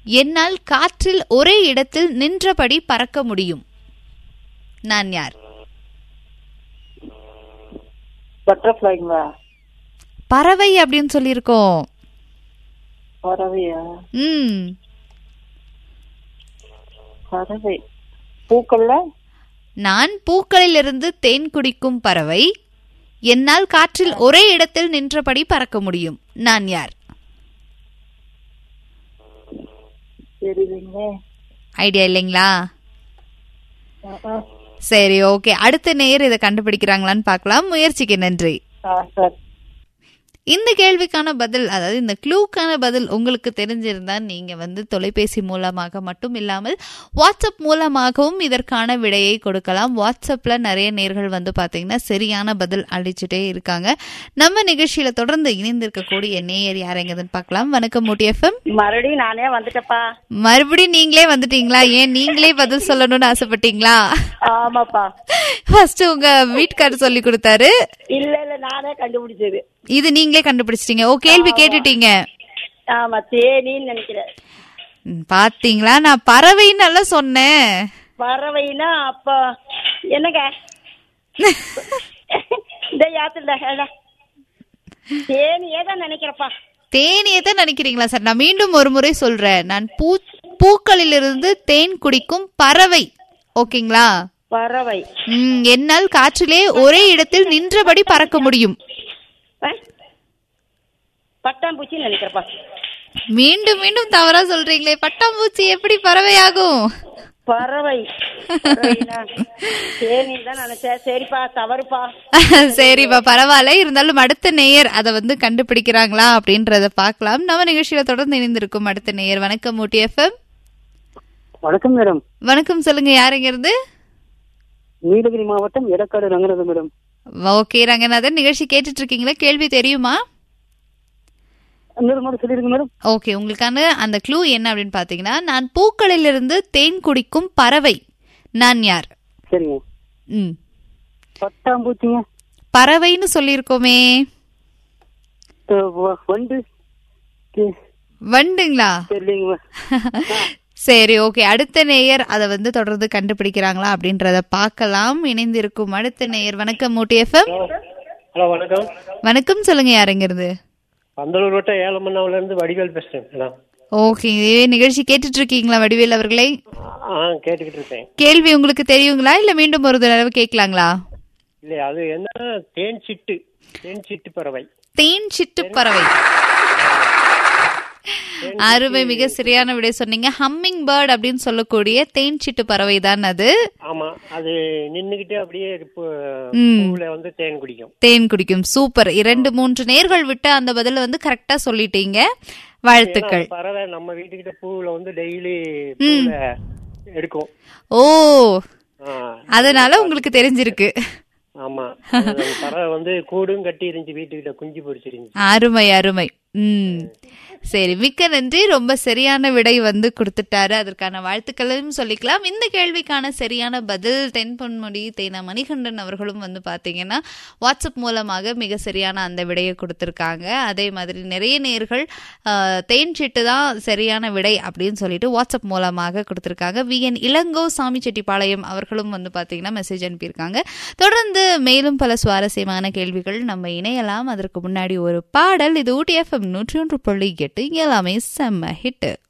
என்னால் காற்றில் ஒரே இடத்தில் நின்றபடி பறக்க முடியும் நான் யார் பட்டர்ஃப்ளைங்களா பறவை அப்படின்னு சொல்லியிருக்கோம் பறவையா ம் பறவை பூக்கள்ல நான் பூக்களிலிருந்து தேன் குடிக்கும் பறவை என்னால் காற்றில் ஒரே இடத்தில் நின்றபடி பறக்க முடியும் நான் யார் தெரியலீங்களே ஐடியா இல்லைங்களா ஆ, ஆ. சரி ஓகே அடுத்த நேர் இதை கண்டுபிடிக்கிறாங்களான்னு பார்க்கலாம் முயற்சிக்கு நன்றி ஆ சார் இந்த கேள்விக்கான பதில் அதாவது இந்த க்ளூக்கான பதில் உங்களுக்கு தெரிஞ்சிருந்தா நீங்க வந்து தொலைபேசி மூலமாக மட்டும் இல்லாமல் வாட்ஸ்அப் மூலமாகவும் இதற்கான விடையை கொடுக்கலாம் வாட்ஸ்அப்ல நிறைய நேர்கள் வந்து பாத்தீங்கன்னா சரியான பதில் அளிச்சுட்டே இருக்காங்க நம்ம நிகழ்ச்சியில தொடர்ந்து இணைந்திருக்கக்கூடிய நேயர் யாரெங்கதுன்னு பார்க்கலாம் வணக்கம் மூட்டி எஃப்எம் மறுபடியும் நானே வந்துட்டப்பா மறுபடியும் நீங்களே வந்துட்டீங்களா ஏன் நீங்களே பதில் சொல்லணும்னு ஆசைப்பட்டீங்களா ஆமாப்பா ஃபர்ஸ்ட் உங்க வீட்டுக்காரர் சொல்லி கொடுத்தாரு இல்ல இல்ல நானே கண்டுபிடிச்சது இது நீங்களே கண்டுபிடிச்சிட்டீங்க ஓ கேள்வி கேட்டுட்டீங்க ஆமா தேனின்னு நினைக்கிறேன் ம், பாத்தீங்களா நான் பறவைன்னு எல்லாம் சொன்னேன் பறவைனா அப்ப என்னங்க இந்த யாத்துல தேனியே தான் நினைக்கிறப்பா தேனியை தான் நினைக்கிறீங்களா சார் நான் மீண்டும் ஒரு முறை சொல்றேன் நான் பூ பூக்களிலிருந்து தேன் குடிக்கும் பறவை ஓகேங்களா பறவை ம், என்னால் காற்றிலே ஒரே இடத்தில் நின்றபடி பறக்க முடியும் ஆ? பட்டாம்பூச்சின்னு நினைக்கிறப்பா மீண்டும் மீண்டும் தவறா சொல்றீங்களே பட்டாம்பூச்சி எப்படி பறவையாகும் பறவை பறவைனா தேனி தான் நினைச்சேன் சரிப்பா தவறுப்பா சரிப்பா பரவாயில்ல இருந்தாலும் அடுத்த நேயர் அதை வந்து கண்டுபிடிக்கிறாங்களா அப்படின்றத பார்க்கலாம் நம்ம நிகழ்ச்சியில தொடர்ந்து இணைந்திருக்கும் அடுத்த நேயர் வணக்கம் ஊட்டி எஃப்எம் வணக்கம் மேடம் வணக்கம் சொல்லுங்க யாருங்க இருந்து நீலகிரி மாவட்டம் எடக்காடு ரங்கநாதன் மேடம் ஓகே ரங்கநாதன் நிகழ்ச்சி கேட்டுட்டு இருக்கீங்களா கேள்வி தெரியுமா இன்னொரு மாதிரி சொல்லிருங்க மேடம் ஓகே உங்களுக்கான அந்த க்ளூ என்ன அப்படின்னு பாத்தீங்கன்னா நான் பூக்களிலிருந்து தேன் குடிக்கும் பறவை நான் யார் சரிங்க ம் பட்டாம்பூச்சிங்க பறவைன்னு சொல்லியிருக்கோமே அஹ் வ- வண்டு கே- வண்டுங்களா தெரியலைங்க சரி ஓகே அடுத்த நேயர் அதை வந்து தொடர்ந்து கண்டுபிடிக்கிறாங்களா அப்படின்றத பார்க்கலாம் இணைந்திருக்கும் அடுத்த நேயர் வணக்கம் மூட்டி எஃப்எம் ஹலோ வணக்கம் வணக்கம் சொல்லுங்க யாருங்க இருந்து பந்தலூர் வட்டம் ஏலமன்னாவில இருந்து வடிவேல் பேசுறேன் மேடம் ஓகே நிகழ்ச்சி கேட்டுட்டு இருக்கீங்களா வடிவேல் அவர்களே ஆ கேட்டுக்கிட்டு இருக்கேன் கேள்வி உங்களுக்கு தெரியுங்களா இல்ல மீண்டும் ஒரு தடவை கேட்கலாங்களா இல்ல அது என்ன தேன் சிட்டு தேன் சிட்டு பறவை தேன் சிட்டு பறவை அருமை மிக சரியான விடை சொன்னீங்க ஹம்மிங் பேர்ட் அப்படின்னு சொல்லக்கூடிய தேன் சிட்டு பறவை தான் அது ஆமா அது நின்னுகிட்டே அப்படியே பூ- ம். பூவுல வந்து தேன் குடிக்கும் தேன் குடிக்கும் சூப்பர் இரண்டு மூன்று நேர்கள் விட்டு அந்த பதில வந்து கரெக்டா சொல்லிட்டீங்க வாழ்த்துக்கள் ஏன்னா, பறவை நம்ம வீட்டுக்கிட்ட பூவுல வந்து டெய்லி பூவுல எடுக்கும் ஓ ஆ, அதனால உங்களுக்கு தெரிஞ்சிருக்கு ஆமா அது அந்த பறவை வந்து கூடும் கட்டி இருந்துச்சு வீட்டுக்கிட்ட குஞ்சு பொரிச்சிருந்துச்சு அருமை அருமை ம் சரி மிக்க நன்றி ரொம்ப சரியான விடை வந்து கொடுத்துட்டாரு அதற்கான வாழ்த்துக்களையும் சொல்லிக்கலாம் இந்த கேள்விக்கான சரியான பதில் தென்பொன்முடி தேனா மணிகண்டன் அவர்களும் வந்து பாத்தீங்கன்னா வாட்ஸ்அப் மூலமாக மிக சரியான அந்த விடையை கொடுத்துருக்காங்க அதே மாதிரி நிறைய நேர்கள் தேன் சீட்டு தான் சரியான விடை அப்படின்னு சொல்லிட்டு வாட்ஸ்அப் மூலமாக கொடுத்துருக்காங்க வி என் இளங்கோ சாமி செட்டிப்பாளையம் அவர்களும் வந்து பாத்தீங்கன்னா மெசேஜ் அனுப்பியிருக்காங்க தொடர்ந்து மேலும் பல சுவாரஸ்யமான கேள்விகள் நம்ம இணையலாம் அதற்கு முன்னாடி ஒரு பாடல் இது ஊட்டி எஃப்எம் நூற்றி ஒன்று புள்ளி எட்டு இங்க எல்லாமே செம்ம ஹிட்டு